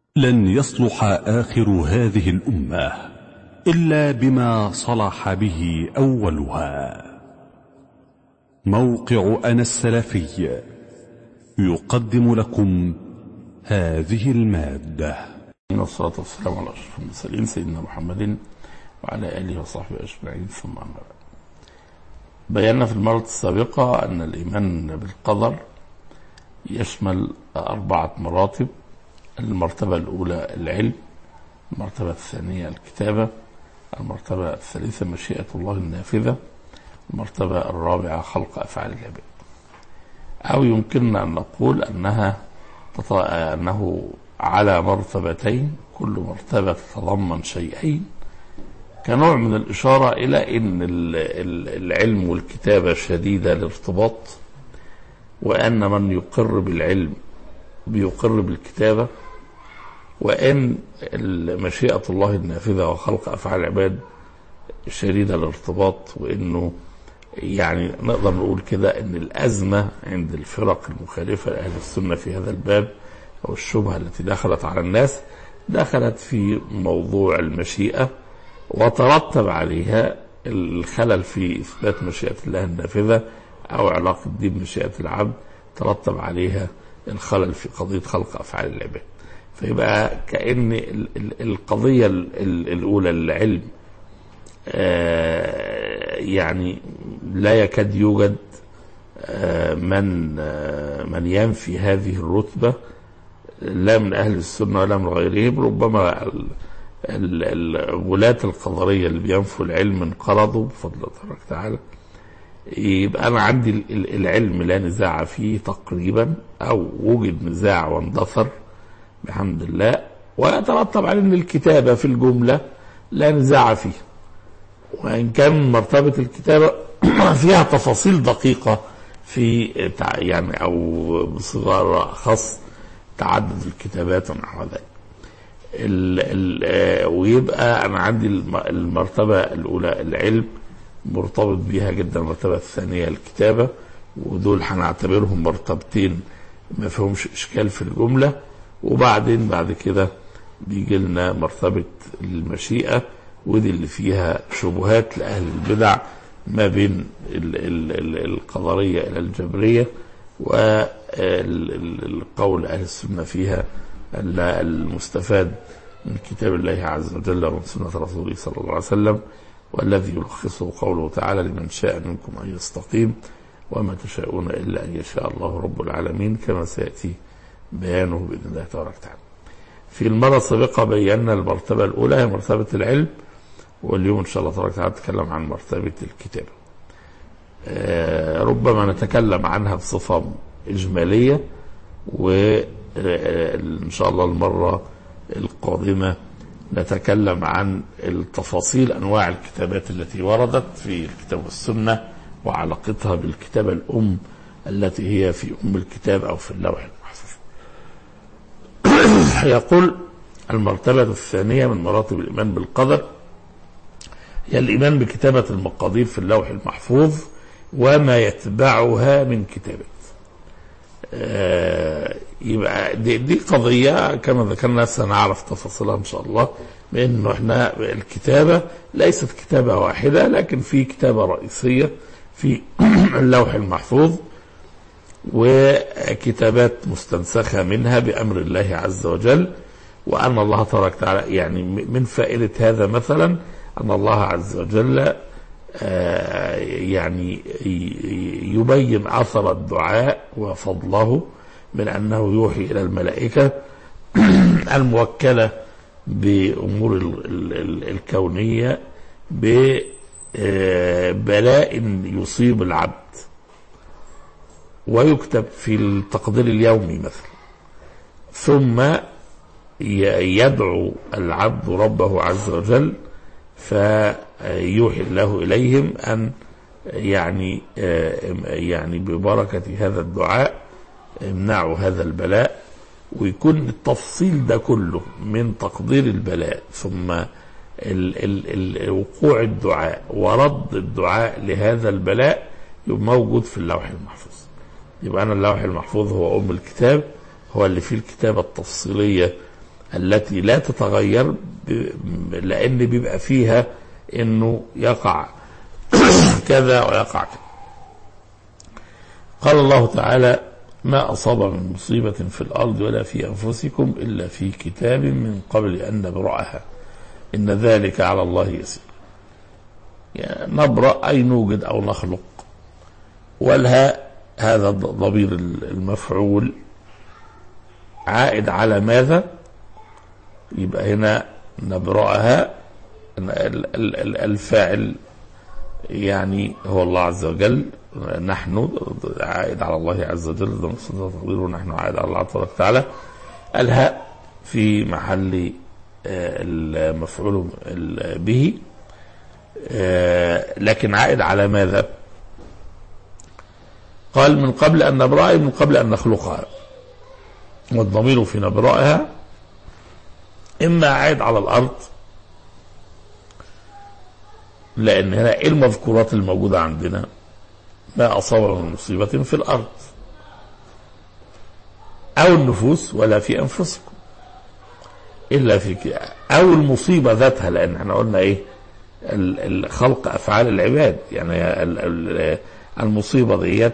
لن يصلح آخر هذه الأمة إلا بما صلح به أولها موقع أنا السلفي يقدم لكم هذه المادة إن الصلاة والسلام على أشرف المرسلين سيدنا محمد وعلى آله وصحبه أجمعين ثم أما بعد بينا في المرة السابقة أن الإيمان بالقدر يشمل أربعة مراتب المرتبة الأولى العلم المرتبة الثانية الكتابة المرتبة الثالثة مشيئة الله النافذة المرتبة الرابعة خلق أفعال العباد أو يمكننا أن نقول أنها أنه على مرتبتين كل مرتبة تتضمن شيئين كنوع من الإشارة إلى أن العلم والكتابة شديدة الارتباط وأن من يقر بالعلم بيقر بالكتابة وأن مشيئة الله النافذة وخلق أفعال العباد شديدة الارتباط وأنه يعني نقدر نقول كده أن الأزمة عند الفرق المخالفة لأهل السنة في هذا الباب أو الشبهة التي دخلت على الناس دخلت في موضوع المشيئة وترتب عليها الخلل في إثبات مشيئة الله النافذة أو علاقة دي بمشيئة العبد ترتب عليها الخلل في قضية خلق أفعال العباد فيبقى كأن القضية الأولى العلم يعني لا يكاد يوجد من من ينفي هذه الرتبة لا من أهل السنة ولا من غيرهم ربما الغلاة القدرية اللي بينفوا العلم انقرضوا بفضل الله تبارك وتعالى يبقى أنا عندي العلم لا نزاع فيه تقريبا أو وجد نزاع واندثر بحمد الله ويترتب على أن الكتابة في الجملة لا نزاع فيه وإن كان مرتبة الكتابة فيها تفاصيل دقيقة في يعني أو بصغار خاص تعدد الكتابات ونحو ذلك ال ال ويبقى أنا عندي المرتبة الأولى العلم مرتبط بيها جدا المرتبة الثانية الكتابة ودول هنعتبرهم مرتبتين ما فيهمش إشكال في الجملة وبعدين بعد كده بيجي لنا مرتبة المشيئة ودي اللي فيها شبهات لأهل البدع ما بين ال ال ال القدرية إلى الجبرية والقول أهل السنة فيها المستفاد من كتاب الله عز وجل ومن سنة رسوله صلى الله عليه وسلم والذي يلخصه قوله تعالى لمن شاء منكم أن يستقيم وما تشاءون إلا أن يشاء الله رب العالمين كما سيأتي بيانه بإذن الله تبارك وتعالى في المرة السابقة بينا المرتبة الأولى هي مرتبة العلم واليوم إن شاء الله تبارك وتعالى نتكلم عن مرتبة الكتابة آه ربما نتكلم عنها بصفة إجمالية وإن شاء الله المرة القادمة نتكلم عن التفاصيل أنواع الكتابات التي وردت في الكتاب والسنة وعلاقتها بالكتابة الأم التي هي في أم الكتاب أو في اللوح المحفوظ يقول المرتبة الثانية من مراتب الإيمان بالقدر هي الإيمان بكتابة المقادير في اللوح المحفوظ وما يتبعها من كتابة آه يبقى دي, دي قضية كما ذكرنا سنعرف تفاصيلها إن شاء الله بأنه إحنا الكتابة ليست كتابة واحدة لكن في كتابة رئيسية في اللوح المحفوظ وكتابات مستنسخة منها بأمر الله عز وجل وأن الله تبارك وتعالى يعني من فائدة هذا مثلا أن الله عز وجل آه يعني يبين أثر الدعاء وفضله من أنه يوحي إلى الملائكة الموكلة بأمور الكونية ببلاء يصيب العبد ويكتب في التقدير اليومي مثلا ثم يدعو العبد ربه عز وجل فيوحي الله إليهم أن يعني يعني ببركة هذا الدعاء امنعوا هذا البلاء ويكون التفصيل ده كله من تقدير البلاء ثم ال ال ال وقوع الدعاء ورد الدعاء لهذا البلاء موجود في اللوح المحفوظ يبقى أنا اللوح المحفوظ هو أم الكتاب هو اللي فيه الكتابة التفصيلية التي لا تتغير ب- لأن بيبقى فيها إنه يقع كذا ويقع كذا قال الله تعالى ما أصاب من مصيبة في الأرض ولا في أنفسكم إلا في كتاب من قبل أن نبرأها إن ذلك على الله يسير يعني نبرأ أي نوجد أو نخلق والهاء هذا ضمير المفعول عائد على ماذا يبقى هنا نبرأها ال- ال- ال- الفاعل يعني هو الله عز وجل نحن عائد على الله عز وجل ده مقصود تقديره نحن عائد على الله تبارك وتعالى الهاء في محل آه، المفعول ال- به آه، لكن عائد على ماذا قال من قبل أن نبرأها من قبل أن نخلقها والضمير في نبرأها إما عائد على الأرض لأن هنا إيه المذكورات الموجودة عندنا ما أصاب من مصيبة في الأرض أو النفوس ولا في أنفسكم إلا في ك- أو المصيبة ذاتها لأن احنا قلنا إيه ال- ال- خلق أفعال العباد يعني ال- ال- المصيبة ديت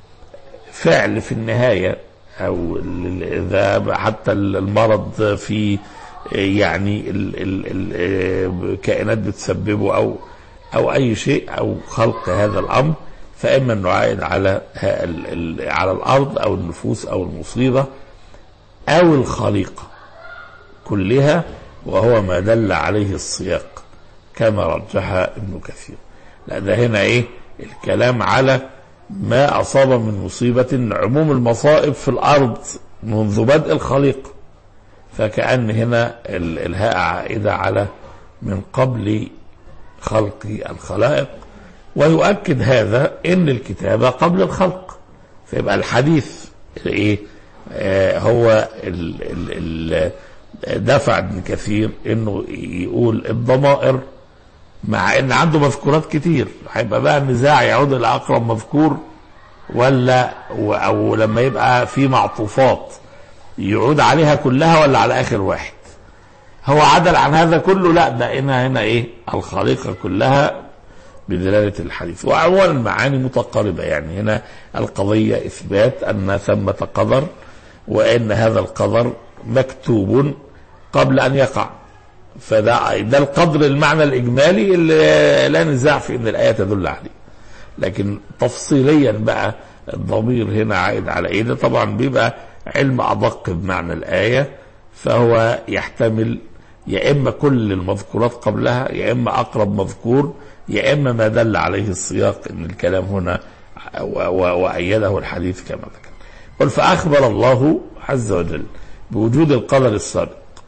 فعل في النهاية أو ال- إذا حتى المرض في يعني ال ال ال كائنات بتسببه أو أو أي شيء أو خلق هذا الأمر فإما أنه عائد على ها- ال- ال- على الأرض أو النفوس أو المصيبة أو الخليقة كلها وهو ما دل عليه السياق كما رجح ابن كثير لأن هنا إيه الكلام على ما أصاب من مصيبة عموم المصائب في الأرض منذ بدء الخليقة فكأن هنا ال- الهاء عائدة على من قبل خلق الخلائق ويؤكد هذا ان الكتابة قبل الخلق فيبقى الحديث ايه آه هو ال ال ال دفع ابن كثير انه يقول الضمائر مع ان عنده مذكورات كتير هيبقى بقى النزاع يعود الى اقرب مذكور ولا او لما يبقى في معطوفات يعود عليها كلها ولا على اخر واحد هو عدل عن هذا كله لا ده هنا هنا ايه الخليقه كلها بدلاله الحديث وعموما المعاني متقاربه يعني هنا القضيه اثبات ان ثمه قدر وان هذا القدر مكتوب قبل ان يقع فده ده القدر المعنى الاجمالي اللي لا نزاع في ان الايه تدل عليه لكن تفصيليا بقى الضمير هنا عائد على ايه ده طبعا بيبقى علم ادق بمعنى الايه فهو يحتمل يا اما كل المذكورات قبلها يا اما اقرب مذكور يا اما ما دل عليه السياق ان الكلام هنا و- و- وايده الحديث كما ذكر قل فاخبر الله عز وجل بوجود القدر السابق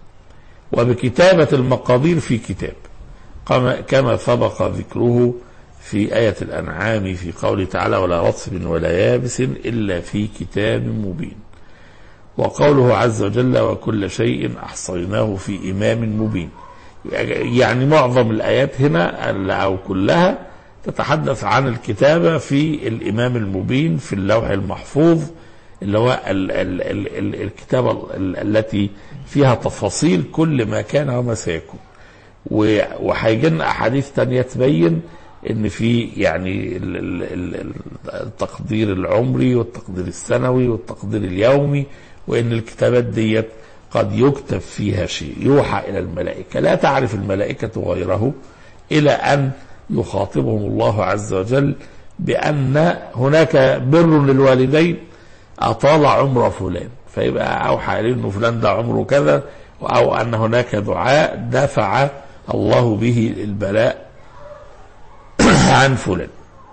وبكتابه المقادير في كتاب كما كما سبق ذكره في آية الأنعام في قوله تعالى ولا رطب ولا يابس إلا في كتاب مبين وقوله عز وجل وكل شيء أحصيناه في إمام مبين يعني معظم الآيات هنا أو كلها تتحدث عن الكتابة في الإمام المبين في اللوح المحفوظ اللي هو ال ال ال ال الكتابة ال- التي فيها تفاصيل كل ما كان وما سيكون و- وهيجي لنا احاديث تانية تبين ان في يعني ال- ال- ال- التقدير العمري والتقدير السنوي والتقدير اليومي وان الكتابات ديت قد يكتب فيها شيء يوحى الى الملائكه لا تعرف الملائكه غيره الى ان يخاطبهم الله عز وجل بان هناك بر للوالدين اطال عمر فلان فيبقى اوحى اليه انه فلان ده عمره كذا او ان هناك دعاء دفع الله به البلاء عن فلان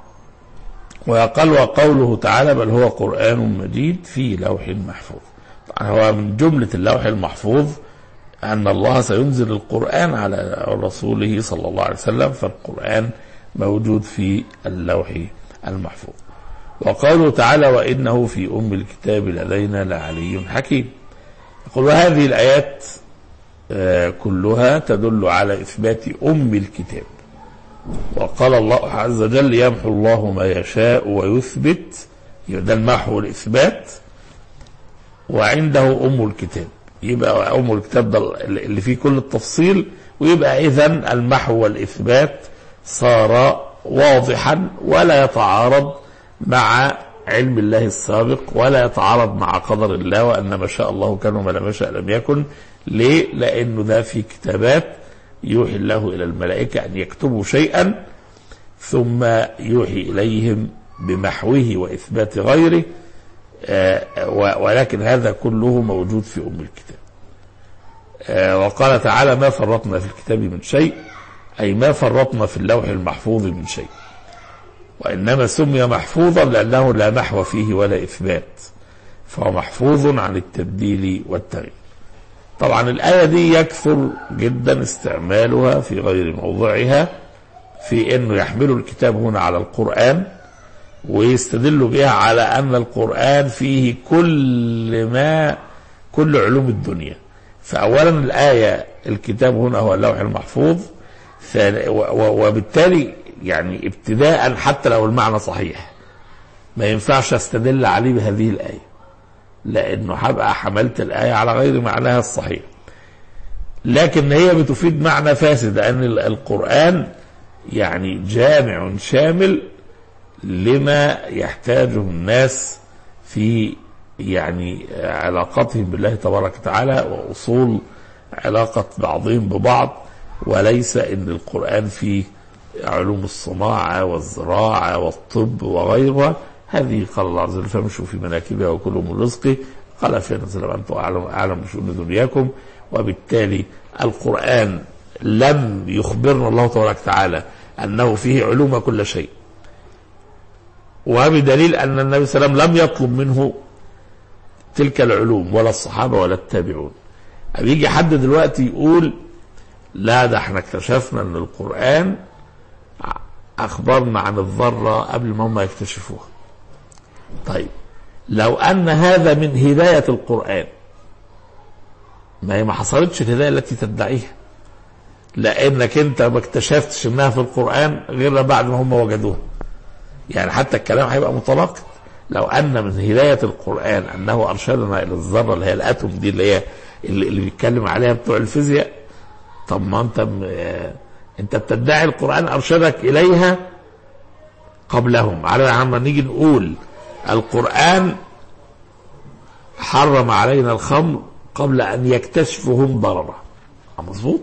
وقال وقوله تعالى بل هو قرآن مجيد في لوح محفوظ طبعا هو من جملة اللوح المحفوظ أن الله سينزل القرآن على رسوله صلى الله عليه وسلم فالقرآن موجود في اللوح المحفوظ وقوله تعالى وإنه في أم الكتاب لدينا لعلي حكيم يقول وهذه الآيات آه، كلها تدل على إثبات أم الكتاب وقال الله عز وجل يمحو الله ما يشاء ويثبت يبقى ده المحو والإثبات وعنده أم الكتاب يبقى أم الكتاب ده اللي فيه كل التفصيل ويبقى إذا المحو والإثبات صار واضحا ولا يتعارض مع علم الله السابق ولا يتعارض مع قدر الله وأن ما شاء الله كان وما لم يشاء لم يكن ليه؟ لأنه ده في كتابات يوحي الله إلى الملائكة أن يكتبوا شيئا ثم يوحي إليهم بمحوه وإثبات غيره آه، و- ولكن هذا كله موجود في أم الكتاب آه، وقال تعالى ما فرطنا في الكتاب من شيء أي ما فرطنا في اللوح المحفوظ من شيء وإنما سمي محفوظا لأنه لا محو فيه ولا إثبات فهو محفوظ عن التبديل والتغيير طبعا الآية دي يكثر جدا استعمالها في غير موضعها في أنه يحملوا الكتاب هنا على القرآن ويستدلوا بها على أن القرآن فيه كل ما كل علوم الدنيا فأولا الآية الكتاب هنا هو اللوح المحفوظ ثاني- و- و- وبالتالي يعني ابتداء حتى لو المعنى صحيح ما ينفعش استدل عليه بهذه الآية لأنه هبقى حملت الآية على غير معناها الصحيح لكن هي بتفيد معنى فاسد لأن ال- القرآن يعني جامع شامل لما يحتاجه الناس في يعني علاقتهم بالله تبارك وتعالى وأصول علاقة بعضهم ببعض وليس ان القرآن فيه علوم الصناعة والزراعة والطب وغيرها هذه قال الله عز وجل فامشوا في مناكبها وكلوا من رزقه قال فيها نزل أنتم أعلم, أعلم بشؤون دنياكم وبالتالي القرآن لم يخبرنا الله تبارك وتعالى أنه فيه علوم كل شيء وبدليل أن النبي صلى الله عليه وسلم لم يطلب منه تلك العلوم ولا الصحابة ولا التابعون بيجي حد دلوقتي يقول لا ده احنا اكتشفنا ان القرآن اخبرنا عن الذرة قبل ما هم يكتشفوها طيب لو ان هذا من هداية القرآن ما هي ما حصلتش الهداية التي تدعيها لانك انت ما اكتشفتش انها في القرآن غير بعد ما هم وجدوها يعني حتى الكلام هيبقى متناقض لو ان من هدايه القران انه ارشدنا الى الذره اللي هي الاتوم دي اللي هي اللي, اللي بيتكلم عليها بتوع الفيزياء طب ما انت م- آه، انت بتدعي القران ارشدك اليها قبلهم على عما نيجي نقول القران حرم علينا الخمر قبل ان يكتشفوا هم ضرره مظبوط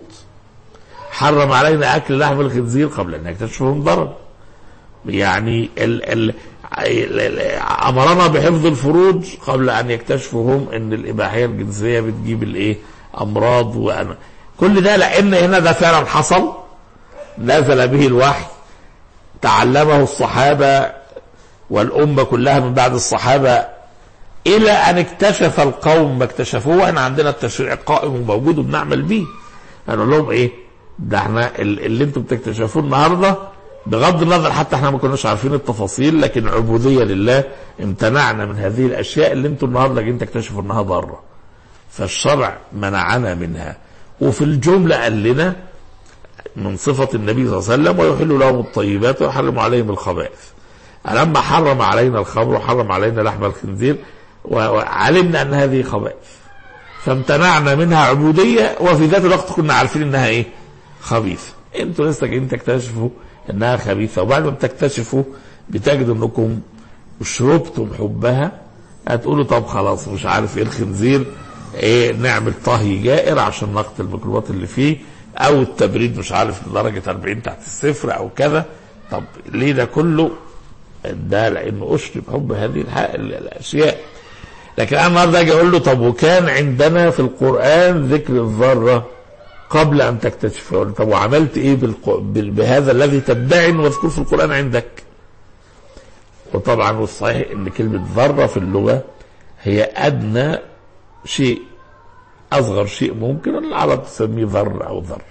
حرم علينا اكل لحم الخنزير قبل ان يكتشفوا هم ضرره يعني ال ال ال- ال- امرنا بحفظ الفروج قبل ان يكتشفوا هم ان الاباحيه الجنسيه بتجيب الايه امراض وأنا كل ده لان هنا ده فعلا حصل نزل به الوحي تعلمه الصحابه والامه كلها من بعد الصحابه الى ان اكتشف القوم ما اكتشفوه واحنا عندنا التشريع قائم وموجود وبنعمل بيه هنقول لهم ايه ده احنا ال- اللي انتم بتكتشفوه النهارده بغض النظر حتى احنا ما كناش عارفين التفاصيل لكن عبوديه لله امتنعنا من هذه الاشياء اللي انتم النهارده جايين تكتشفوا انها ضاره فالشرع منعنا منها وفي الجمله قال لنا من صفه النبي صلى الله عليه وسلم ويحل لهم الطيبات ويحرم عليهم الخبائث لما حرم علينا الخمر وحرم علينا لحم الخنزير و- وعلمنا ان هذه خبائث فامتنعنا منها عبوديه وفي ذات الوقت كنا عارفين انها ايه؟ خبيثه. انتوا لسه جايين تكتشفوا انها خبيثه وبعد ما بتكتشفوا بتجدوا انكم شربتم حبها هتقولوا طب خلاص مش عارف ايه الخنزير ايه نعمل طهي جائر عشان نقتل الميكروبات اللي فيه او التبريد مش عارف لدرجه 40 تحت الصفر او كذا طب ليه ده كله؟ ده لانه اشرب حب هذه الح- الاشياء لكن انا النهارده اجي اقول له طب وكان عندنا في القران ذكر الذره قبل ان تكتشف يقول لي طب وعملت ايه بالق... بال- بهذا الذي تدعي انه مذكور في القران عندك وطبعا والصحيح ان كلمه ذره في اللغه هي ادنى شيء اصغر شيء ممكن العرب تسميه ذر او ذر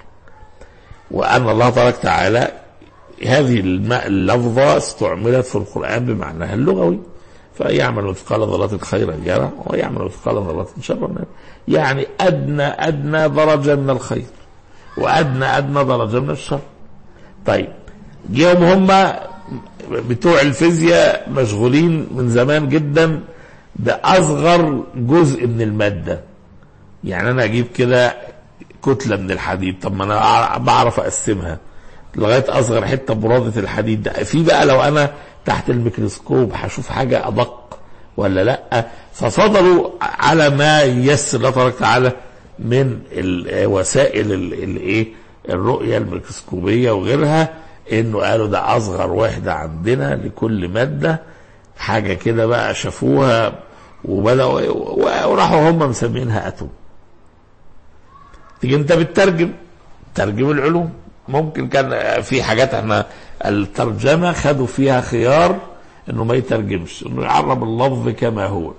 وان الله تبارك وتعالى هذه الم- اللفظه استعملت في القران بمعناها اللغوي فيعمل مثقال ذرة خيرا يرى ويعمل مثقال ذرة شرا يرى يعني أدنى أدنى درجة من الخير وأدنى أدنى درجة من الشر طيب جيهم هم بتوع الفيزياء مشغولين من زمان جدا بأصغر جزء من المادة يعني انا اجيب كده كتله من الحديد طب ما انا أع- بعرف اقسمها لغايه اصغر حته برادة الحديد ده في بقى لو انا تحت الميكروسكوب هشوف حاجه ادق ولا لا ففضلوا على ما ييسر الله تبارك وتعالى من ال- وسائل ال- الايه الرؤيه الميكروسكوبيه وغيرها انه قالوا ده اصغر وحده عندنا لكل ماده حاجه كده بقى شافوها وبداوا وراحوا هم مسمينها اتوم تيجي انت بتترجم ترجم العلوم ممكن كان في حاجات احنا الترجمه خدوا فيها خيار انه ما يترجمش انه يعرب اللفظ كما هو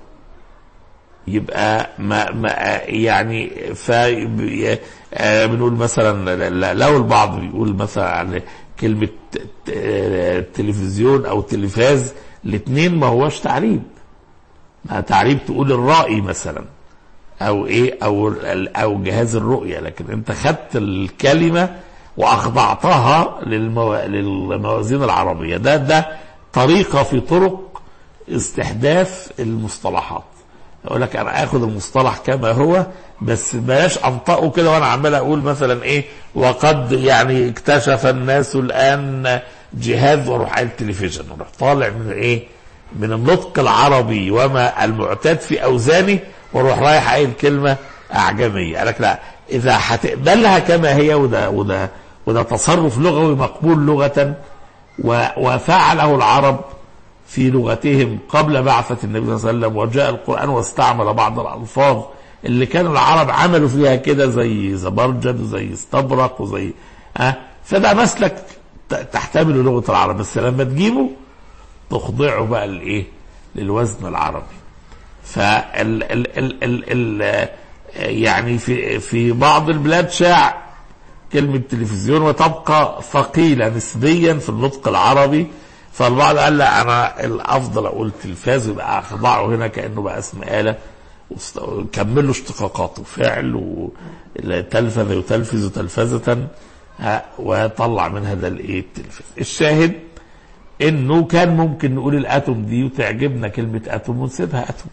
يبقى ما, ما يعني ف آه، بنقول مثلا ل- لو البعض بيقول مثلا عن كلمه ت- ت- تلفزيون او تلفاز الاثنين ما هوش تعريب ما تعريب تقول الرائي مثلا او ايه او ال- او جهاز الرؤيه لكن انت خدت الكلمه واخضعتها للمو... للموازين العربيه ده ده طريقه في طرق استحداث المصطلحات اقول لك انا اخد المصطلح كما هو بس بلاش انطقه كده وانا عمال اقول مثلا ايه وقد يعني اكتشف الناس الان جهاز واروح قايل تلفزيون واروح طالع من ايه من النطق العربي وما المعتاد في اوزانه واروح رايح قايل كلمه اعجميه قال لك لا اذا هتقبلها كما هي وده وده وده تصرف لغوي مقبول لغه و- وفعله العرب في لغتهم قبل بعثة النبي صلى الله عليه وسلم وجاء القرآن واستعمل بعض الألفاظ اللي كانوا العرب عملوا فيها كده زي زبرجد وزي استبرق وزي أه فده مسلك ت- تحتمل لغة العرب بس لما تجيبه تخضعه بقى لإيه؟ للوزن العربي فال ال ال ال ال يعني في في بعض البلاد شاع كلمة تلفزيون وتبقى ثقيلة نسبيا في النطق العربي فالبعض قال لا أنا الأفضل أقول تلفاز يبقى أخضعه هنا كأنه بقى اسم آلة وست- وكمل له اشتقاقاته فعل وتلفذ يتلفز تلفزة ها، وطلع منها ده الايه التلفاز الشاهد انه كان ممكن نقول الاتوم دي وتعجبنا كلمه اتوم ونسيبها اتوم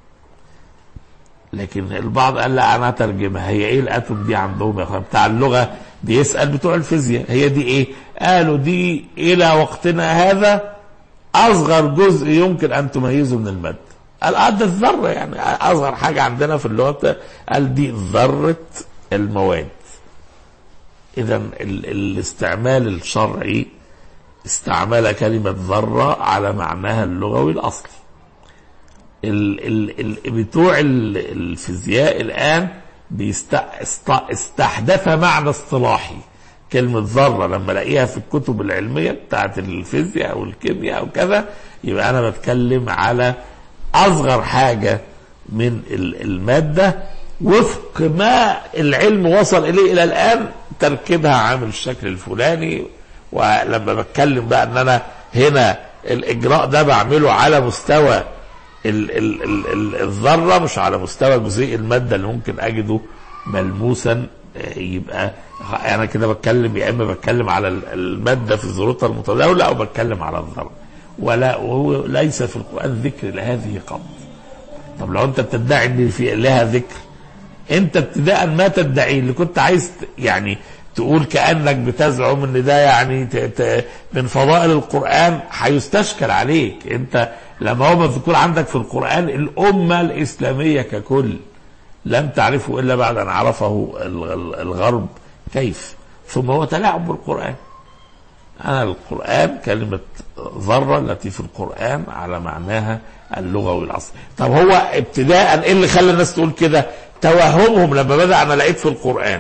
لكن البعض قال لا انا اترجمها هي ايه الاتوم دي عندهم يا اخوان بتاع اللغه بيسال بتوع الفيزياء هي دي ايه قالوا دي الى وقتنا هذا اصغر جزء يمكن ان تميزه من الماده قال اه ده الذره يعني اصغر حاجه عندنا في اللغه بتاع- قال دي ذره المواد اذا ال- الاستعمال الشرعي استعمل كلمه ذره على معناها اللغوي الاصلي ال ال ال بتوع ال- الفيزياء الان بيست است- استحدث معنى اصطلاحي كلمة ذرة لما الاقيها في الكتب العلمية بتاعت الفيزياء او الكيمياء او كذا يبقى انا بتكلم على اصغر حاجة من ال- المادة وفق ما العلم وصل اليه الى الان تركيبها عامل الشكل الفلاني ولما بتكلم بقى ان انا هنا الاجراء ده بعمله على مستوى ال ال ال ال الذره مش على مستوى جزيء الماده اللي ممكن اجده ملموسا آه، يبقى انا كده بتكلم يا اما بتكلم على ال- الماده في ذروتها المتداوله او بتكلم على الذره ولا وهو ليس في القران ذكر لهذه قط طب لو انت بتدعي ان في لها ذكر انت ابتداء ما تدعي اللي كنت عايز ت- يعني تقول كانك بتزعم ان ده يعني ت- ت- من فضائل القران هيستشكل عليك انت لما هو مذكور عندك في القران الامه الاسلاميه ككل لم تعرفه الا بعد ان عرفه ال- ال- الغرب كيف ثم هو تلاعب بالقران أنا القرآن كلمة ذرة التي في القرآن على معناها اللغوي الأصلي طب هو ابتداء إيه اللي خلى الناس تقول كده توهمهم لما بدأ أنا لقيت في القرآن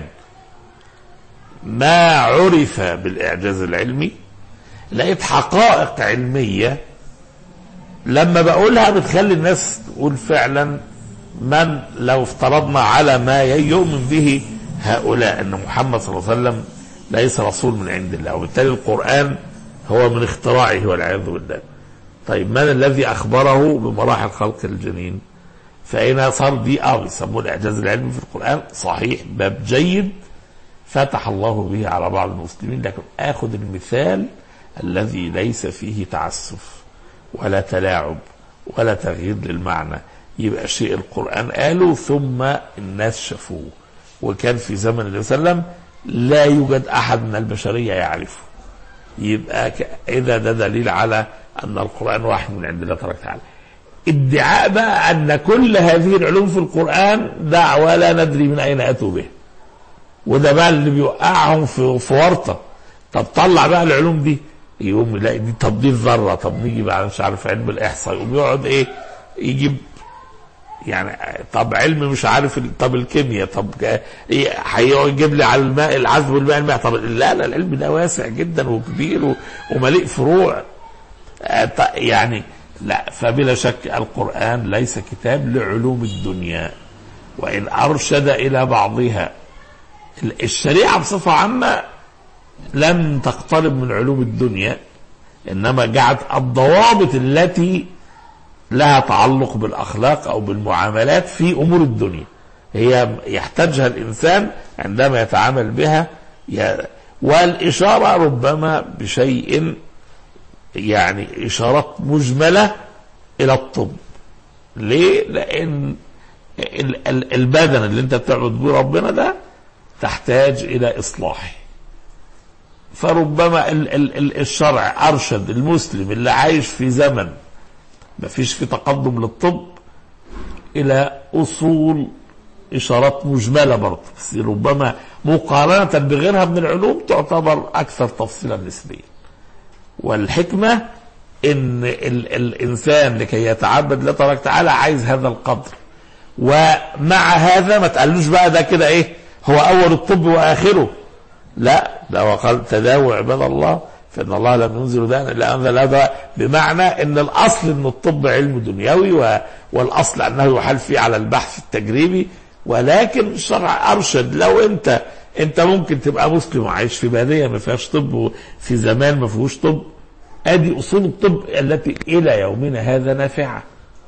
ما عرف بالإعجاز العلمي لقيت حقائق علمية لما بقولها بتخلي الناس تقول فعلا من لو افترضنا على ما يؤمن به هؤلاء ان محمد صلى الله عليه وسلم ليس رسول من عند الله وبالتالي القرآن هو من اختراعه والعياذ بالله طيب من الذي أخبره بمراحل خلق الجنين فأين صار دي اه بيسموه الإعجاز العلمي في القرآن صحيح باب جيد فتح الله به على بعض المسلمين لكن آخذ المثال الذي ليس فيه تعسف ولا تلاعب ولا تغيير للمعنى يبقى شيء القرآن قاله ثم الناس شافوه وكان في زمن النبي صلى الله عليه وسلم لا يوجد أحد من البشرية يعرفه يبقى ك- إذا ده دليل على أن القرآن واحد من عند الله تبارك وتعالى ادعاء بقى أن كل هذه العلوم في القرآن دعوة لا ندري من أين أتوا به وده بقى اللي بيوقعهم في في ورطه طب طلع بقى العلوم دي يقوم يلاقي دي طب دي الذره طب نيجي بقى مش عارف علم الاحصاء يقوم يقعد ايه يجيب يعني طب علم مش عارف ال- طب الكيمياء طب جا- ايه هيقعد يجيب لي على الماء العذب والماء الماء طب لا لا العلم ده واسع جدا وكبير و- ومليء فروع آه، ط- يعني لا فبلا شك القرآن ليس كتاب لعلوم الدنيا وإن أرشد إلى بعضها الشريعة بصفة عامة لم تقترب من علوم الدنيا إنما جعلت الضوابط التي لها تعلق بالأخلاق أو بالمعاملات في أمور الدنيا هي يحتاجها الإنسان عندما يتعامل بها ي- والإشارة ربما بشيء يعني إشارات مجملة إلى الطب ليه؟ لأن ال- ال- البدن اللي أنت بتعبد بيه ربنا ده تحتاج إلى إصلاح فربما ال- ال- ال- الشرع أرشد المسلم اللي عايش في زمن ما فيش في تقدم للطب إلى أصول إشارات مجملة برضه بس ربما مقارنة بغيرها من العلوم تعتبر أكثر تفصيلا نسبيا والحكمة إن ال الإنسان لكي يتعبد الله تبارك وتعالى عايز هذا القدر ومع هذا ما تقالوش بقى ده كده إيه هو أول الطب وآخره لا ده هو قال تداووا عباد الله فإن الله لم ينزل داء إلا أنزل هذا بمعنى أن الأصل أن الطب علم دنيوي و... والأصل أنه يحال فيه على البحث التجريبي ولكن الشرع أرشد لو أنت أنت ممكن تبقى مسلم وعايش في بادية ما فيهاش طب وفي زمان ما فيهوش طب ادي اصول الطب التي الى يومنا هذا نافعه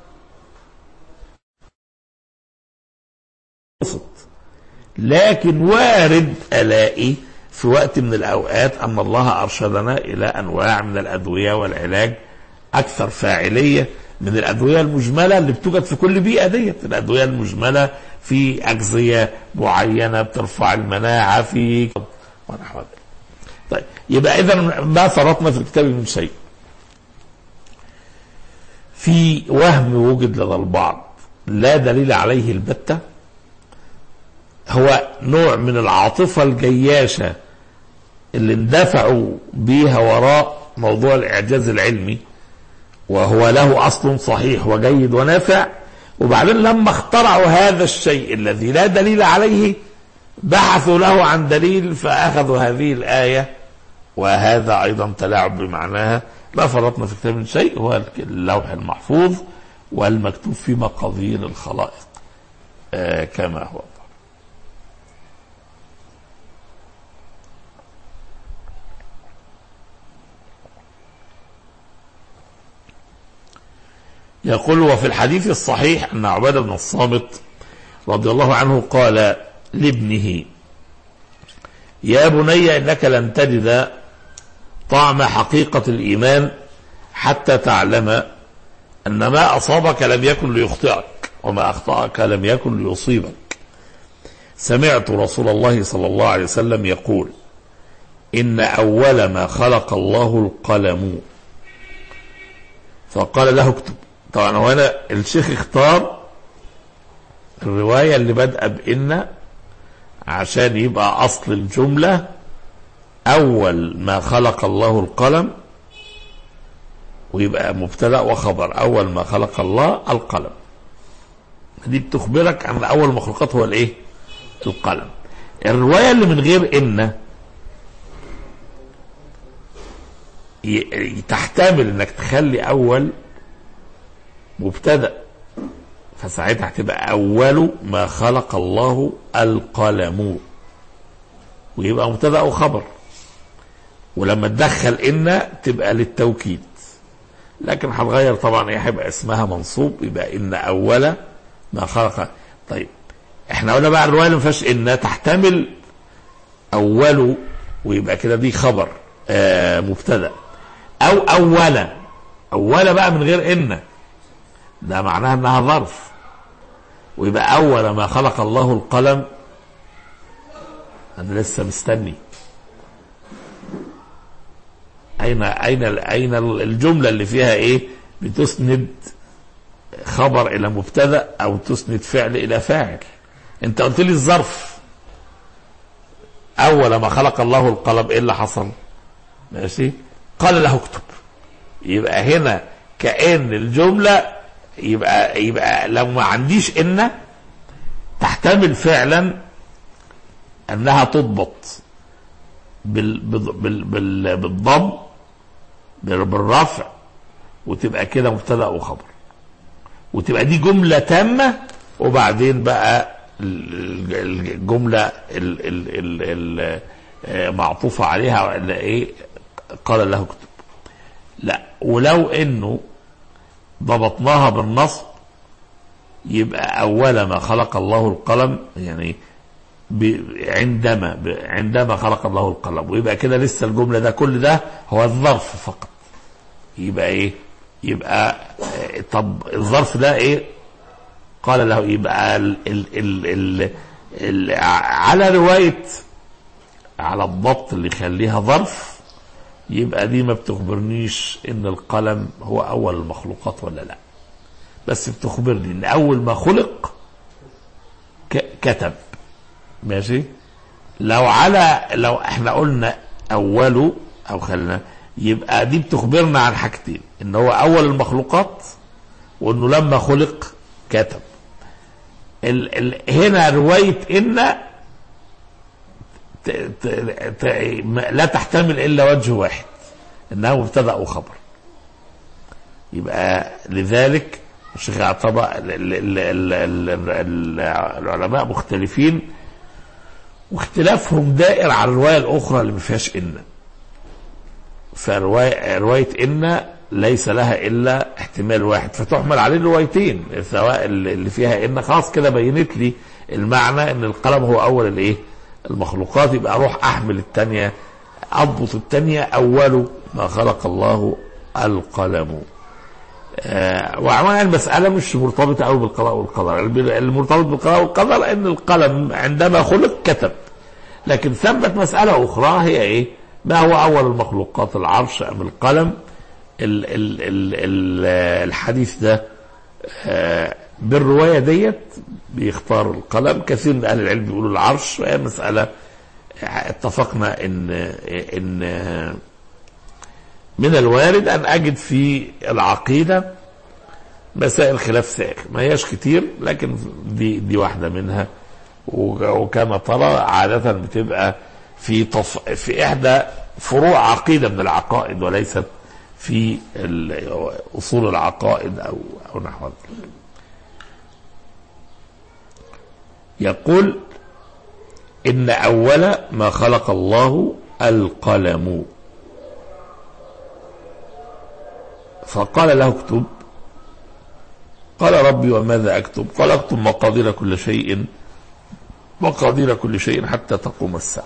لكن وارد الاقي في وقت من الاوقات ان الله ارشدنا الى انواع من الادويه والعلاج اكثر فاعليه من الادويه المجمله اللي بتوجد في كل بيئه ديت الادويه المجمله في اجزيه معينه بترفع المناعه في ونحو ذلك طيب يبقى اذا ما فرطنا في الكتاب من شيء في وهم وجد لدى البعض لا دليل عليه البتة هو نوع من العاطفة الجياشة اللي اندفعوا بيها وراء موضوع الإعجاز العلمي وهو له أصل صحيح وجيد ونافع وبعدين لما اخترعوا هذا الشيء الذي لا دليل عليه بحثوا له عن دليل فأخذوا هذه الآية وهذا أيضا تلاعب بمعناها ما فرطنا في كتاب من شيء هو اللوح المحفوظ والمكتوب في مقادير الخلائق آه كما هو يقول وفي الحديث الصحيح أن عبادة بن الصامت رضي الله عنه قال لابنه يا بني إنك لن تجد طعم حقيقة الإيمان حتى تعلم أن ما أصابك لم يكن ليخطئك وما أخطأك لم يكن ليصيبك سمعت رسول الله صلى الله عليه وسلم يقول إن أول ما خلق الله القلم فقال له اكتب طبعا هو أنا الشيخ اختار الرواية اللي بدأ بإن عشان يبقى أصل الجملة أول ما خلق الله القلم ويبقى مبتدأ وخبر أول ما خلق الله القلم دي بتخبرك عن أول المخلوقات هو الإيه؟ القلم الرواية اللي من غير إن تحتمل إنك تخلي أول مبتدأ فساعتها هتبقى أول ما خلق الله القلم ويبقى مبتدأ وخبر ولما تدخل إن تبقى للتوكيد لكن هتغير طبعا ايه هيبقى اسمها منصوب يبقى ان اول ما خلق طيب احنا قلنا بقى الروايه اللي ما فيهاش ان تحتمل اول ويبقى كده دي خبر آه مبتدا او اول اول بقى من غير ان ده معناها انها ظرف ويبقى أول ما خلق الله القلم أنا لسه مستني أين أين أين الجملة اللي فيها إيه؟ بتسند خبر إلى مبتدأ أو تسند فعل إلى فاعل. أنت قلت لي الظرف. أول ما خلق الله القلم إيه اللي حصل؟ ماشي؟ قال له اكتب. يبقى هنا كأن الجملة يبقى يبقى لو ما عنديش إن تحتمل فعلا أنها تضبط بال بال بال بالضم بالرفع وتبقى كده مبتدا وخبر وتبقى دي جمله تامه وبعدين بقى الجمله معطوفه عليها ولا ايه قال له اكتب لا ولو انه ضبطناها بالنصب يبقى اول ما خلق الله القلم يعني عندما عندما خلق الله القلم ويبقى كده لسه الجمله ده كل ده هو الظرف فقط يبقى ايه يبقى طب الظرف ده ايه قال له يبقى ال ال ال ال ال على روايه على الضبط اللي يخليها ظرف يبقى دي ما بتخبرنيش ان القلم هو اول المخلوقات ولا لا بس بتخبرني ان اول ما خلق كتب ماشي لو على لو احنا قلنا اوله او خلينا يبقى دي بتخبرنا عن حاجتين ان هو اول المخلوقات وانه لما خلق كتب ال ال هنا روايه ان ت ت ت لا تحتمل الا وجه واحد انه مبتدا وخبر يبقى لذلك الشيخ اعتبر العلماء مختلفين واختلافهم دائر على الروايه الاخرى اللي ما فيهاش ان فروايه روايه ان ليس لها الا احتمال واحد فتحمل عليه الروايتين سواء اللي فيها ان خلاص كده بينت لي المعنى ان القلم هو اول الايه المخلوقات يبقى اروح احمل الثانيه اضبط الثانيه اول ما خلق الله القلم آه وعموما المسألة مش مرتبطة أوي بالقضاء والقدر المرتبط بالقضاء والقدر أن القلم عندما خلق كتب لكن ثبت مسألة أخرى هي إيه ما هو أول المخلوقات العرش أم القلم ال ال ال ال الحديث ده آه بالرواية ديت بيختار القلم كثير من أهل العلم بيقولوا العرش وهي مسألة اتفقنا إن إن من الوارد أن أجد في العقيدة مسائل خلاف سائغ ما هياش كتير لكن دي دي واحدة منها وكما ترى عادة بتبقى في طف في إحدى فروع عقيدة من العقائد وليست في أصول العقائد أو أو نحو ذلك. يقول إن أول ما خلق الله القلم فقال له اكتب قال ربي وماذا اكتب قال اكتب مقادير كل شيء مقادير كل شيء حتى تقوم الساعة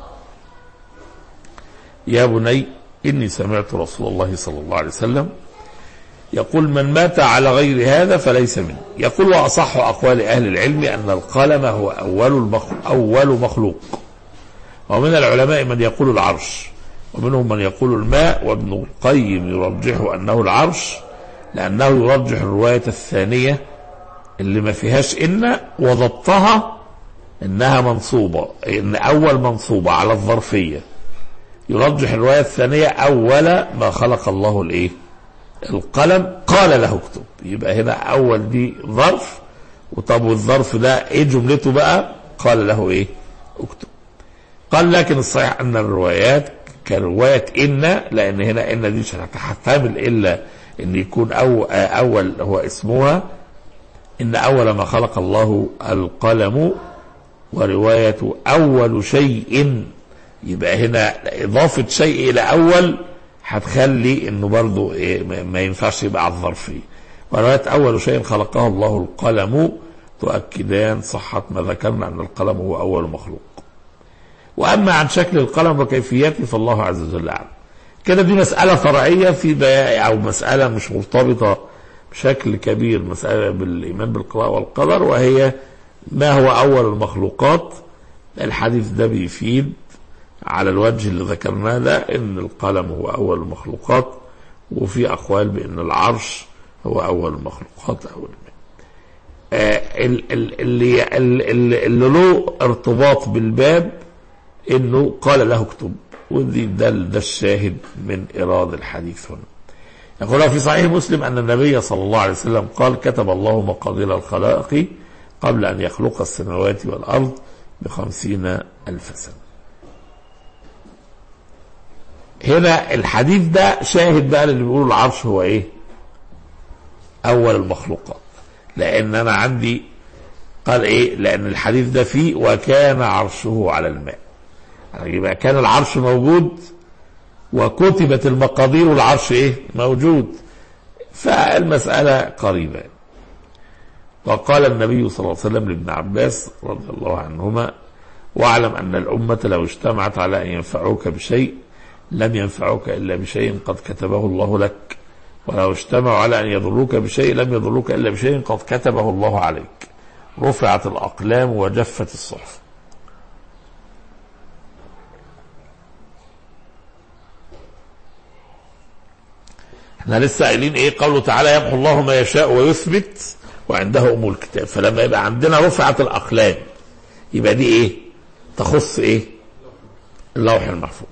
يا بني إني سمعت رسول الله صلى الله عليه وسلم يقول من مات على غير هذا فليس منه يقول وأصح أقوال أهل العلم أن القلم هو أول, المخلوق أول مخلوق ومن العلماء من يقول العرش ومنهم من يقول الماء وابن القيم يرجح أنه العرش لأنه يرجح الرواية الثانية اللي ما فيهاش إن وضبطها إنها منصوبة إن أول منصوبة على الظرفية يرجح الرواية الثانية أول ما خلق الله الإيه القلم قال له اكتب يبقى هنا أول دي ظرف وطب والظرف ده إيه جملته بقى قال له إيه اكتب قال لكن الصحيح أن الروايات كرواية إن لأن هنا إن دي مش هتحتمل إلا إن يكون أو أول هو اسمها إن أول ما خلق الله القلم ورواية أول شيء يبقى هنا إضافة شيء إلى أول هتخلي إنه برضه إيه ما ينفعش يبقى على الظرفية ورواية أول شيء خلقه الله القلم تؤكدان صحة ما ذكرنا أن القلم هو أول مخلوق واما عن شكل القلم وكيفيته فالله عز وجل اعلم كده دي مساله فرعيه في بيان او مساله مش مرتبطه بشكل كبير مسألة بالإيمان بالقضاء والقدر وهي ما هو أول المخلوقات الحديث ده بيفيد على الوجه اللي ذكرناه ده ان القلم هو اول المخلوقات وفي اقوال بان العرش هو اول المخلوقات او الماء آه ال- ال- اللي, اللي, اللي له ارتباط بالباب انه قال له اكتب ودي ده, ده الشاهد من ايراد الحديث هنا يقول في صحيح مسلم ان النبي صلى الله عليه وسلم قال كتب الله مقادير الخلائق قبل ان يخلق السماوات والارض بخمسين الف سنه هنا الحديث ده شاهد بقى اللي بيقولوا العرش هو ايه اول المخلوقات لان انا عندي قال ايه لان الحديث ده فيه وكان عرشه على الماء يعني يبقى كان العرش موجود وكتبت المقادير والعرش ايه موجود فالمسألة قريبة وقال النبي صلى الله عليه وسلم لابن عباس رضي الله عنهما واعلم أن الأمة لو اجتمعت على أن ينفعوك بشيء لم ينفعوك إلا بشيء قد كتبه الله لك ولو اجتمعوا على أن يضروك بشيء لم يضروك إلا بشيء قد كتبه الله عليك رفعت الأقلام وجفت الصحف احنا لسه قايلين ايه قوله تعالى يمحو الله ما يشاء ويثبت وعنده ام الكتاب فلما يبقى عندنا رفعت الاقلام يبقى دي ايه تخص ايه اللوح المحفوظ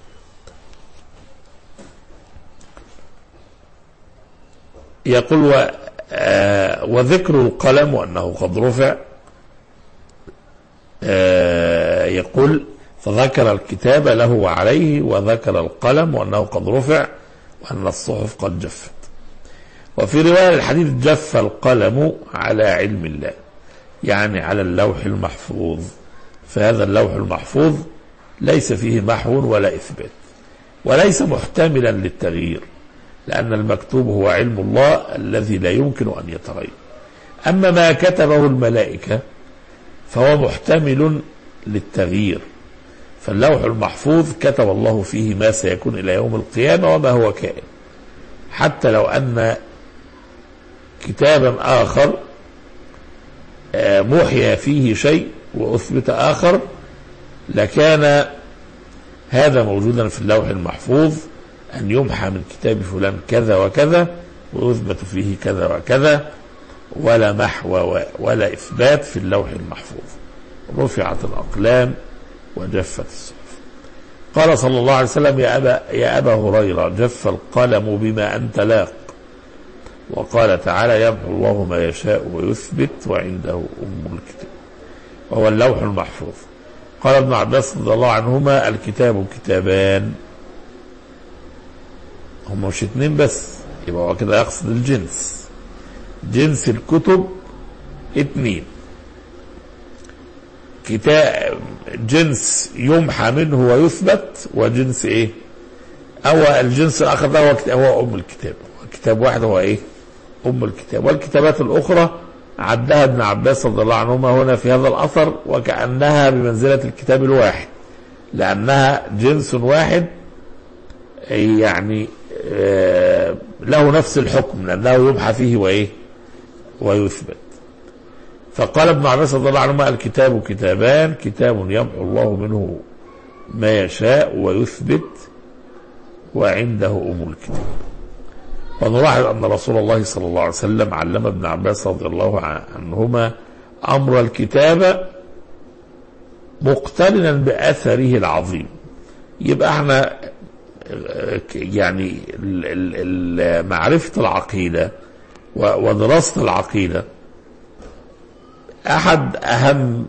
يقول و آه وذكر القلم وانه قد رفع آه يقول فذكر الكتاب له وعليه وذكر القلم وانه قد رفع وان الصحف قد جفت وفي روايه الحديث جف القلم على علم الله يعني على اللوح المحفوظ فهذا اللوح المحفوظ ليس فيه محو ولا اثبات وليس محتملا للتغيير لأن المكتوب هو علم الله الذي لا يمكن أن يتغير أما ما كتبه الملائكة فهو محتمل للتغيير فاللوح المحفوظ كتب الله فيه ما سيكون إلى يوم القيامة وما هو كائن حتى لو أن كتابا آخر محي فيه شيء وأثبت آخر لكان هذا موجودا في اللوح المحفوظ أن يمحى من كتاب فلان كذا وكذا ويثبت فيه كذا وكذا ولا محو ولا إثبات في اللوح المحفوظ رفعت الأقلام وجفت الصحف قال صلى الله عليه وسلم يا أبا, يا أبا هريرة جف القلم بما أنت لاق وقال تعالى يمحو الله ما يشاء ويثبت وعنده أم الكتاب وهو اللوح المحفوظ قال ابن عباس رضي الله عنهما الكتاب كتابان هم مش اتنين بس يبقى هو كده يقصد الجنس جنس الكتب اتنين كتاب جنس يمحى منه ويثبت وجنس ايه او الجنس الاخر ده هو كتاب هو ام الكتاب كتاب واحد هو ايه ام الكتاب والكتابات الاخرى عدها ابن عباس رضي الله عنهما هنا في هذا الاثر وكانها بمنزله الكتاب الواحد لانها جنس واحد يعني له نفس الحكم لأنه يبحى فيه وإيه ويثبت فقال ابن عباس رضي الله عنهما الكتاب كتابان كتاب يمحو الله منه ما يشاء ويثبت وعنده أم الكتاب ونلاحظ أن رسول الله صلى الله عليه وسلم علم ابن عباس رضي الله عنهما أمر الكتابة مقترنا بأثره العظيم يبقى احنا يعني معرفة العقيدة ودراسة العقيدة أحد أهم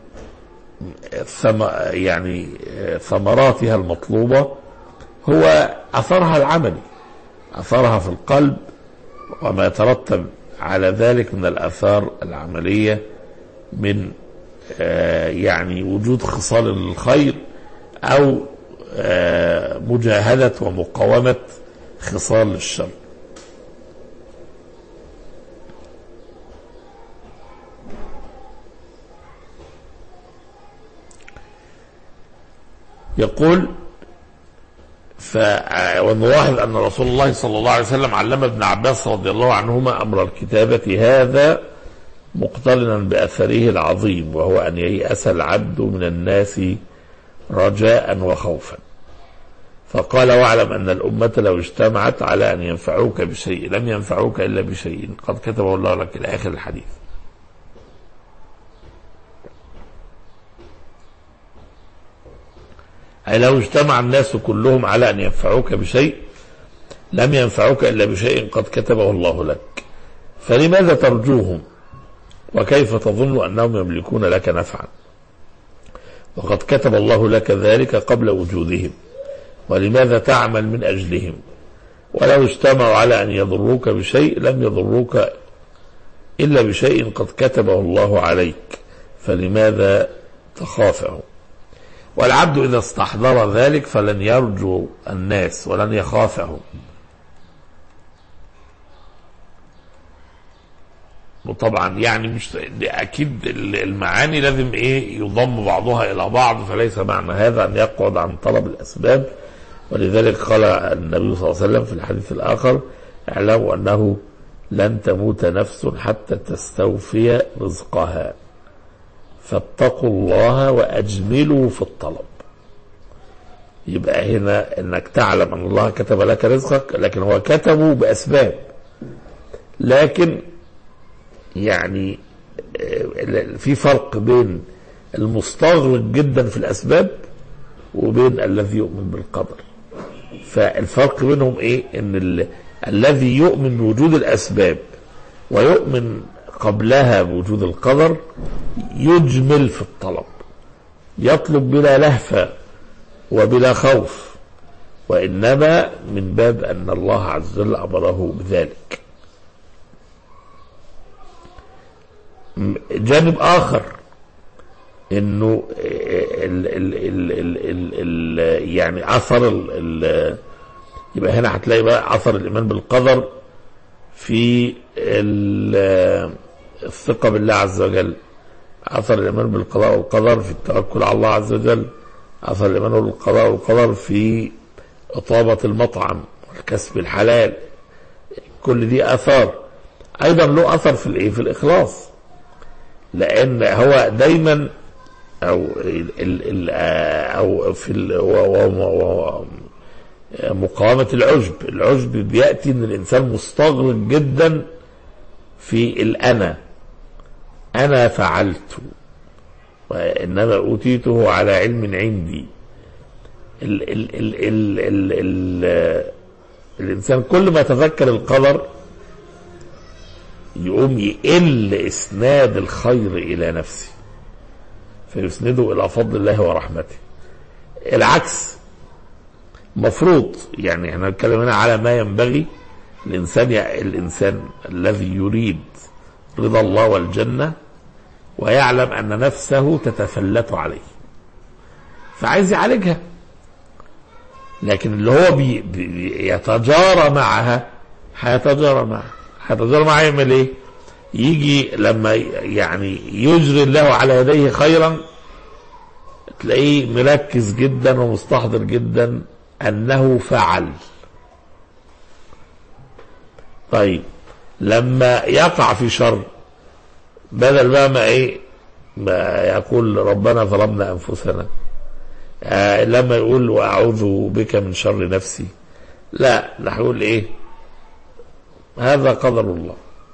يعني ثمراتها المطلوبة هو أثرها العملي أثرها في القلب وما يترتب على ذلك من الآثار العملية من يعني وجود خصال الخير أو مجاهدة ومقاومة خصال الشر يقول ف ونلاحظ ان رسول الله صلى الله عليه وسلم علم ابن عباس رضي الله عنهما امر الكتابه هذا مقترنا باثره العظيم وهو ان ييأس العبد من الناس رجاء وخوفا فقال واعلم ان الامه لو اجتمعت على ان ينفعوك بشيء لم ينفعوك الا بشيء قد كتبه الله لك الى اخر الحديث أي لو اجتمع الناس كلهم على أن ينفعوك بشيء لم ينفعوك إلا بشيء قد كتبه الله لك فلماذا ترجوهم وكيف تظن أنهم يملكون لك نفعا وقد كتب الله لك ذلك قبل وجودهم ولماذا تعمل من أجلهم ولو اجتمعوا على أن يضروك بشيء لم يضروك إلا بشيء قد كتبه الله عليك فلماذا تخافهم والعبد إذا استحضر ذلك فلن يرجو الناس ولن يخافهم وطبعا يعني مش اكيد المعاني لازم ايه يضم بعضها الى بعض فليس معنى هذا ان يقعد عن طلب الاسباب ولذلك قال النبي صلى الله عليه وسلم في الحديث الاخر اعلموا انه لن تموت نفس حتى تستوفي رزقها فاتقوا الله واجملوا في الطلب يبقى هنا انك تعلم ان الله كتب لك رزقك لكن هو كتبه باسباب لكن يعني في فرق بين المستغرق جدا في الاسباب وبين الذي يؤمن بالقدر فالفرق بينهم ايه ان ال... الذي يؤمن بوجود الاسباب ويؤمن قبلها بوجود القدر يجمل في الطلب يطلب بلا لهفة وبلا خوف وإنما من باب أن الله عز وجل أمره بذلك جانب آخر انه ال ال ال ال ال ال يعني اثر ال ال يبقى هنا هتلاقي بقى اثر الايمان بالقدر في الثقه بالله عز وجل اثر الايمان بالقضاء والقدر في التوكل على الله عز وجل اثر الايمان بالقضاء والقدر في اطابه المطعم والكسب الحلال كل دي اثار ايضا له اثر في الايه في الاخلاص لان هو دايما او ال ال او في ال و مقاومة العجب العجب بيأتي ان الانسان مستغرق جدا في الانا انا فعلت وانما اوتيته على علم عندي ال ال ال ال ال ال الانسان كل ما يتذكر القدر يقوم يقل اسناد الخير الى نفسه فيسنده الى فضل الله ورحمته العكس مفروض يعني احنا نتكلم هنا على ما ينبغي الانسان الانسان الذي يريد رضا الله والجنه ويعلم ان نفسه تتفلت عليه فعايز يعالجها لكن اللي هو بي بي يتجارى معها هيتجارى معها هيتجارى معها يعمل ايه؟ يجي لما يعني يجري الله على يديه خيرا تلاقيه مركز جدا ومستحضر جدا انه فعل طيب لما يقع في شر بدل بقى ما ايه ما يقول ربنا ظلمنا انفسنا آه لما يقول واعوذ بك من شر نفسي لا نقول ايه هذا قدر الله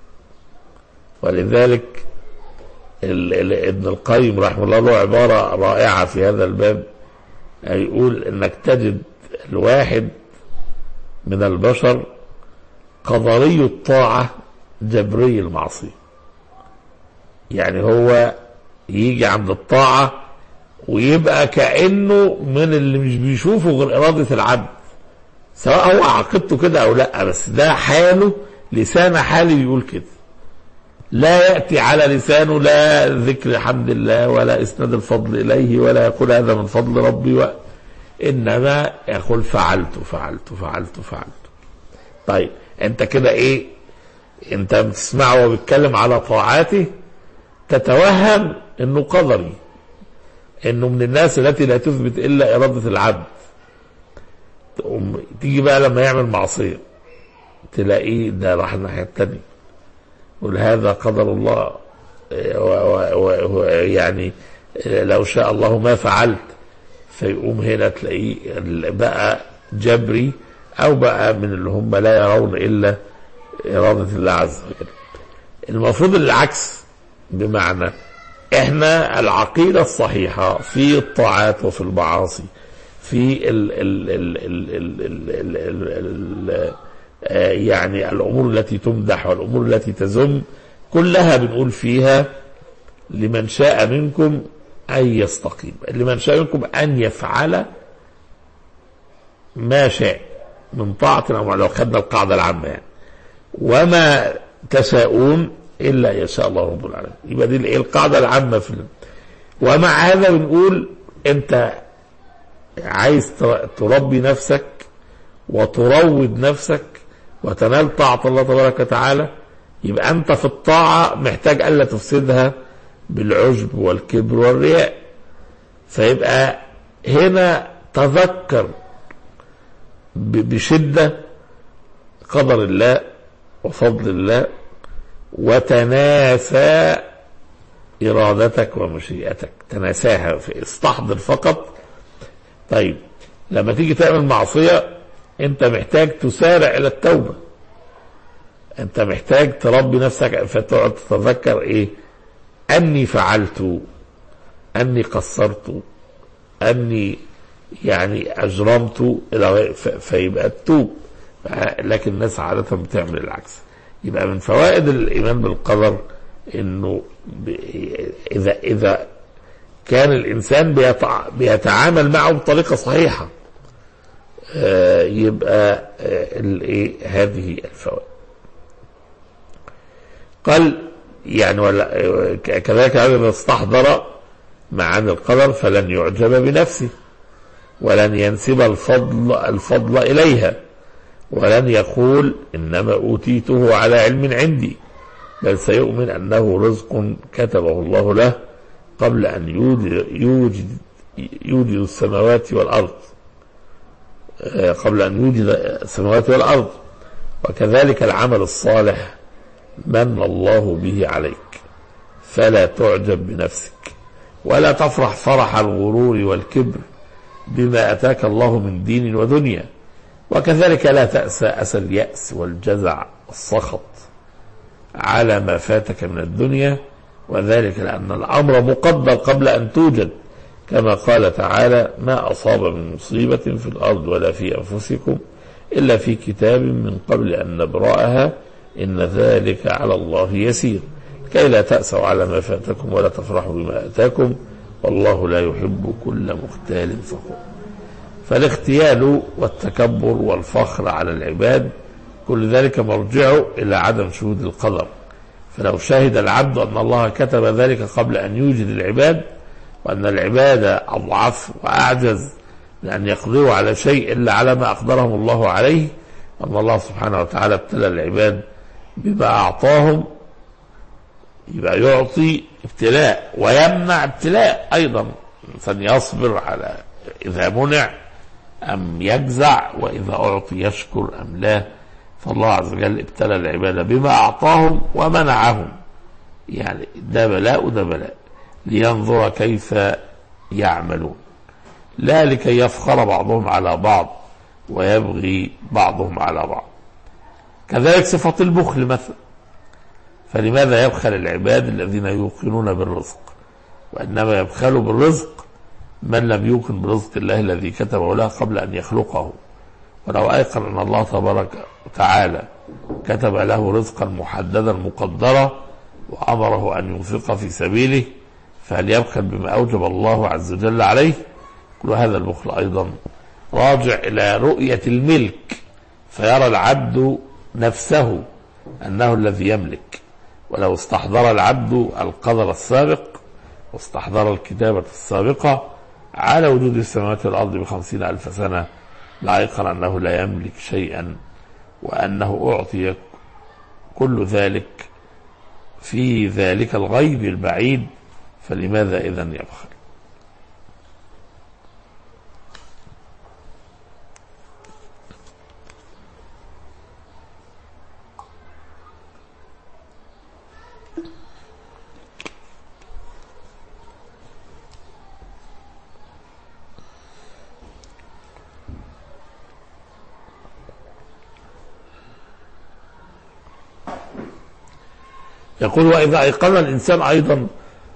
ولذلك ال ال ابن القيم رحمه الله له عبارة رائعة في هذا الباب يقول انك تجد الواحد من البشر قدري الطاعة جبري المعصية يعني هو يجي عند الطاعة ويبقى كأنه من اللي مش بيشوفه غير إرادة العبد سواء هو عقيدته كده أو لا بس ده حاله لسان حالي بيقول كده لا يأتي على لسانه لا ذكر حمد الله ولا إسناد الفضل إليه ولا يقول هذا من فضل ربي و... إنما يقول فعلت فعلت فعلت فعلت طيب أنت كده إيه أنت بتسمعه وهو بيتكلم على طاعاته تتوهم انه قدري انه من الناس التي لا تثبت الا اراده العبد تقوم تيجي بقى لما يعمل معصية تلاقيه ده راح الناحية التانية يقول هذا قدر الله إيه، و- و- و- يعني إيه، لو شاء الله ما فعلت فيقوم هنا تلاقيه ال- بقى جبري او بقى من اللي هم لا يرون الا اراده الله عز وجل. المفروض العكس بمعنى احنا العقيده الصحيحه في الطاعات وفي المعاصي في ال ال ال ال ال ال ال ال ال آه، يعني الامور التي تمدح والامور التي تذم كلها بنقول فيها لمن شاء منكم ان يستقيم لمن شاء منكم ان يفعل ما شاء من طاعة أو معصية. لو خدنا القاعدة العامة يعني وما تشاءون إلا يشاء الله رب العالمين يبقى دي الإيه؟ القاعدة العامة في ال- ومع هذا بنقول أنت عايز تر- تربي نفسك وتروض نفسك وتنال طاعة الله تبارك وتعالى يبقى أنت في الطاعة محتاج ألا تفسدها بالعجب والكبر والرياء فيبقى هنا تذكر ب- بشدة قدر الله وفضل الله وتناسى إرادتك ومشيئتك تناساها في استحضر فقط طيب لما تيجي تعمل معصية انت محتاج تسارع إلى التوبة انت محتاج تربي نفسك فتقعد تتذكر ايه اني فعلت اني قصرت اني يعني اجرمت الى ف- فيبقى التوب لكن الناس عاده بتعمل العكس يبقى من فوائد الايمان بالقدر انه ب- اذا اذا كان الانسان بيتع- بيتعامل معه بطريقه صحيحه آه، يبقى آه، الايه هذه الفوائد قال يعني ولا ك- كذلك ايضا استحضر معاني القدر فلن يعجب بنفسه ولن ينسب الفضل الفضل اليها ولن يقول انما اوتيته على علم عندي بل سيؤمن انه رزق كتبه الله له قبل ان يوجد يوجد, يوجد السماوات والارض آه، قبل ان يوجد السماوات والارض وكذلك العمل الصالح من الله به عليك فلا تعجب بنفسك ولا تفرح فرح الغرور والكبر بما اتاك الله من دين ودنيا وكذلك لا تأسى أسى اليأس والجزع والسخط على ما فاتك من الدنيا وذلك لأن الأمر مقدر قبل أن توجد كما قال تعالى ما أصاب من مصيبة في الأرض ولا في أنفسكم إلا في كتاب من قبل أن نبرأها إن ذلك على الله يسير كي لا تأسوا على ما فاتكم ولا تفرحوا بما أتاكم والله لا يحب كل مختال فخور فالاختيال والتكبر والفخر على العباد كل ذلك مرجعه إلى عدم شهود القدر فلو شهد العبد أن الله كتب ذلك قبل أن يوجد العباد وأن العباد أضعف وأعجز من أن يقدروا على شيء إلا على ما أقدرهم الله عليه أن الله سبحانه وتعالى ابتلى العباد بما أعطاهم يبقى يعطي ابتلاء ويمنع ابتلاء أيضا الإنسان يصبر على إذا منع أم يجزع وإذا أعطي يشكر أم لا فالله عز وجل ابتلى العباد بما أعطاهم ومنعهم يعني ده بلاء وده بلاء لينظر كيف يعملون لا لكي يفخر بعضهم على بعض ويبغي بعضهم على بعض كذلك صفة البخل مثلا فلماذا يبخل العباد الذين يوقنون بالرزق وإنما يبخلوا بالرزق من لم يوقن برزق الله الذي كتبه له قبل أن يخلقه ولو أيقن أن الله تبارك وتعالى كتب له رزقا محددا مقدرا وأمره أن ينفق في سبيله فهل يبخل بما أوجب الله عز وجل عليه كل هذا البخل أيضا راجع إلى رؤية الملك فيرى العبد نفسه أنه الذي يملك ولو استحضر العبد القدر السابق واستحضر الكتابة السابقة على وجود السماوات والأرض بخمسين ألف سنة لأيقن أنه لا يملك شيئا وأنه أعطي كل ذلك في ذلك الغيب البعيد فلماذا إذا يبخل يقول وإذا أيقن الإنسان أيضا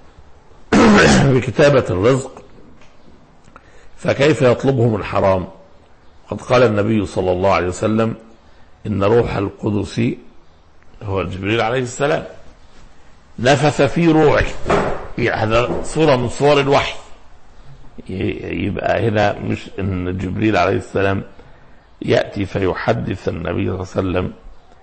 بكتابة الرزق فكيف يطلبه من حرام قد قال النبي صلى الله عليه وسلم إن روح القدس هو جبريل عليه السلام نفث في روعي هذا صورة من صور الوحي يبقى هنا مش ان جبريل عليه السلام يأتي فيحدث النبي صلى الله عليه وسلم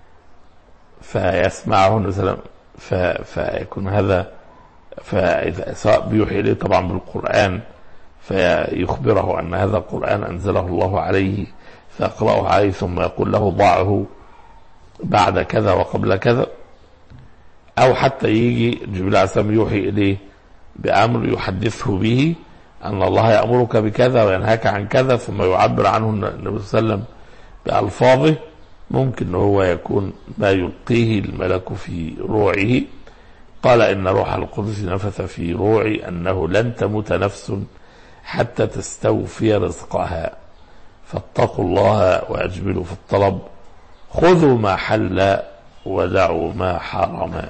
فيسمعه النبي صلى الله عليه وسلم فيكون هذا فإذا سواء بيوحي إليه طبعا بالقرآن فيخبره أن هذا القرآن أنزله الله عليه فيقرأه عليه ثم يقول له ضعه بعد كذا وقبل كذا أو حتى يجي جبريل عليه السلام يوحي إليه بأمر يحدثه به أن الله يأمرك بكذا وينهاك عن كذا ثم يعبر عنه النبي صلى الله عليه وسلم بألفاظه ممكن هو يكون ما يلقيه الملك في روعه قال إن روح القدس نفث في روعي أنه لن تموت نفس حتى تستوفي رزقها فاتقوا الله وأجملوا في الطلب خذوا ما حل ودعوا ما حرم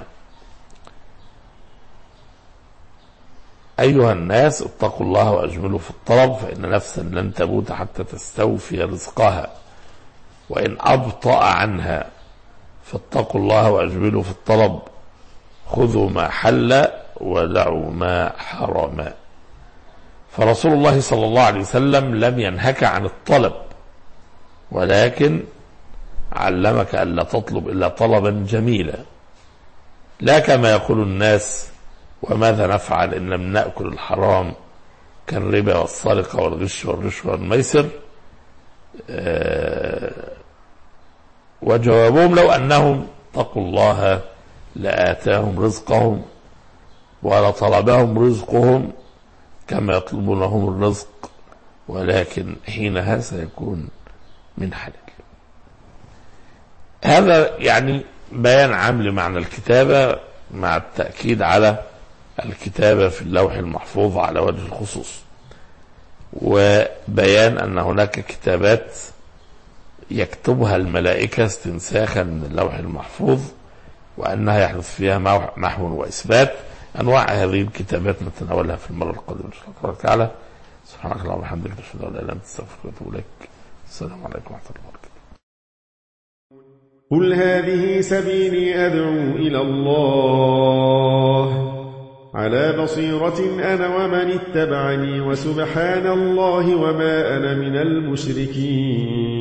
أيها الناس اتقوا الله وأجملوا في الطلب فإن نفسا لن تموت حتى تستوفي رزقها وإن أبطأ عنها فاتقوا الله وأجملوا في الطلب خذوا ما حل ودعوا ما حرم فرسول الله صلى الله عليه وسلم لم ينهك عن الطلب ولكن علمك ألا تطلب إلا طلبا جميلا لا كما يقول الناس وماذا نفعل إن لم نأكل الحرام كالربا والسرقة والغش والرشوة والميسر أه وجوابهم لو أنهم اتقوا الله لآتاهم رزقهم ولطلبهم رزقهم كما يطلبونهم الرزق ولكن حينها سيكون من حلال هذا يعني بيان عام لمعنى الكتابة مع التأكيد على الكتابة في اللوح المحفوظ على وجه الخصوص وبيان أن هناك كتابات يكتبها الملائكة استنساخا من اللوح المحفوظ وأنها يحدث فيها محو وإثبات أنواع هذه الكتابات نتناولها في المرة القادمة إن شاء الله تعالى سبحانك اللهم وبحمدك أشهد أن لا إله إلا أنت أستغفرك وأتوب إليك السلام عليكم ورحمة الله وبركاته قل هذه سبيلي أدعو إلى الله على بصيرة أنا ومن اتبعني وسبحان الله وما أنا من المشركين